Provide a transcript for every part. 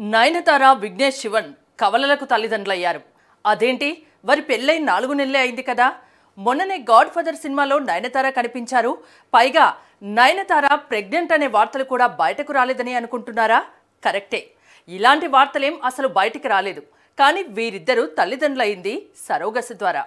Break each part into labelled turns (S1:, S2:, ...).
S1: నయనతార విఘ్నేష్ శివన్ కవలలకు తల్లిదండ్రులయ్యారు అదేంటి వారి పెళ్ళై నాలుగు నెలలే అయింది కదా మొన్ననే గాడ్ ఫాదర్ సినిమాలో నయనతార కనిపించారు పైగా నయనతార ప్రెగ్నెంట్ అనే వార్తలు కూడా బయటకు రాలేదని అనుకుంటున్నారా కరెక్టే ఇలాంటి వార్తలేం అసలు బయటికి రాలేదు కానీ వీరిద్దరూ తల్లిదండ్రులైంది సరోగసి ద్వారా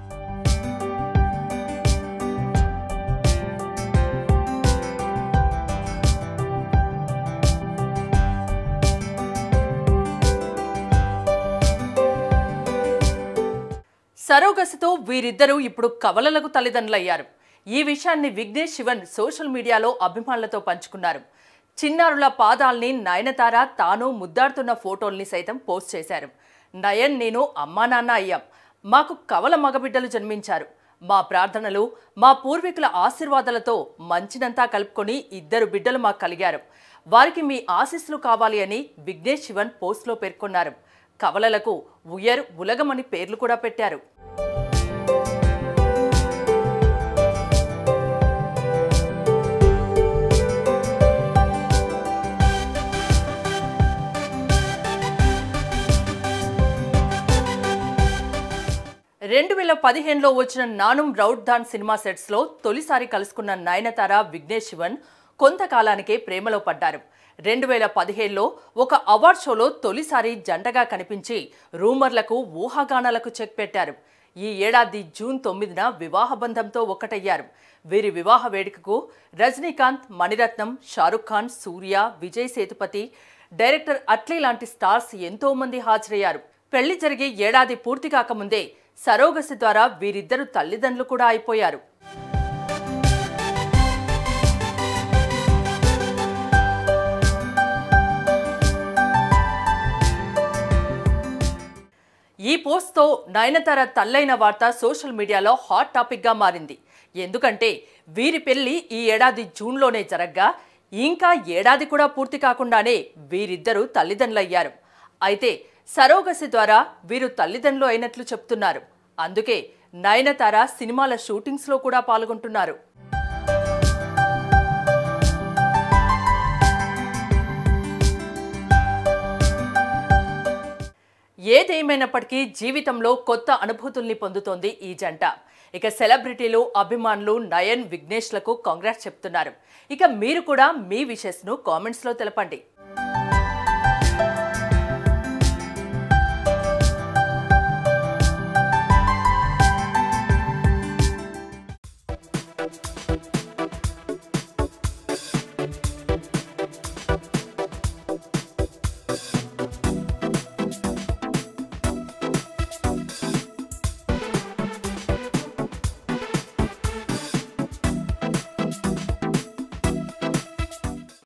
S1: సరోగసితో వీరిద్దరూ ఇప్పుడు కవలలకు తల్లిదండ్రులయ్యారు ఈ విషయాన్ని విఘ్నేష్ శివన్ సోషల్ మీడియాలో అభిమానులతో పంచుకున్నారు చిన్నారుల పాదాల్ని నయనతార తాను ముద్దాడుతున్న ఫోటోల్ని సైతం పోస్ట్ చేశారు నయన్ నేను అమ్మా నాన్న అయ్యాం మాకు కవల మగబిడ్డలు జన్మించారు మా ప్రార్థనలు మా పూర్వీకుల ఆశీర్వాదాలతో మంచినంతా కలుపుకొని ఇద్దరు బిడ్డలు మాకు కలిగారు వారికి మీ ఆశీస్సులు కావాలి అని విఘ్నేష్ శివన్ పోస్ట్లో పేర్కొన్నారు కవలలకు ఉయర్ ఉలగమని పేర్లు కూడా పెట్టారు రెండు వేల పదిహేనులో వచ్చిన నానుం రౌడ్ ధాన్ సినిమా సెట్స్లో తొలిసారి కలుసుకున్న నయనతార విఘ్నేష్ శివన్ కొంతకాలానికే ప్రేమలో పడ్డారు రెండు వేల పదిహేనులో ఒక అవార్డ్ షోలో తొలిసారి జంటగా కనిపించి రూమర్లకు ఊహాగానాలకు చెక్ పెట్టారు ఈ ఏడాది జూన్ తొమ్మిదిన వివాహ బంధంతో ఒక్కటయ్యారు వీరి వివాహ వేడుకకు రజనీకాంత్ మణిరత్నం షారుఖ్ ఖాన్ సూర్య విజయ్ సేతుపతి డైరెక్టర్ అట్లీ లాంటి స్టార్స్ ఎంతో మంది హాజరయ్యారు పెళ్లి జరిగి ఏడాది పూర్తి కాకముందే సరోగసి ద్వారా వీరిద్దరు తల్లిదండ్రులు కూడా అయిపోయారు ఈ పోస్ట్తో నయనతార తల్లైన వార్త సోషల్ మీడియాలో హాట్ టాపిక్గా మారింది ఎందుకంటే వీరి పెళ్లి ఈ ఏడాది జూన్లోనే జరగ్గా ఇంకా ఏడాది కూడా పూర్తి కాకుండానే వీరిద్దరూ తల్లిదండ్రులయ్యారు అయితే సరోగసి ద్వారా వీరు తల్లిదండ్రులు అయినట్లు చెప్తున్నారు అందుకే నయనతార సినిమాల షూటింగ్స్లో కూడా పాల్గొంటున్నారు ఏదేమైనప్పటికీ జీవితంలో కొత్త అనుభూతుల్ని పొందుతోంది ఈ జంట ఇక సెలబ్రిటీలు అభిమానులు నయన్ విఘ్నేష్లకు కాంగ్రెస్ చెప్తున్నారు ఇక మీరు కూడా మీ విషెస్ను కామెంట్స్లో తెలపండి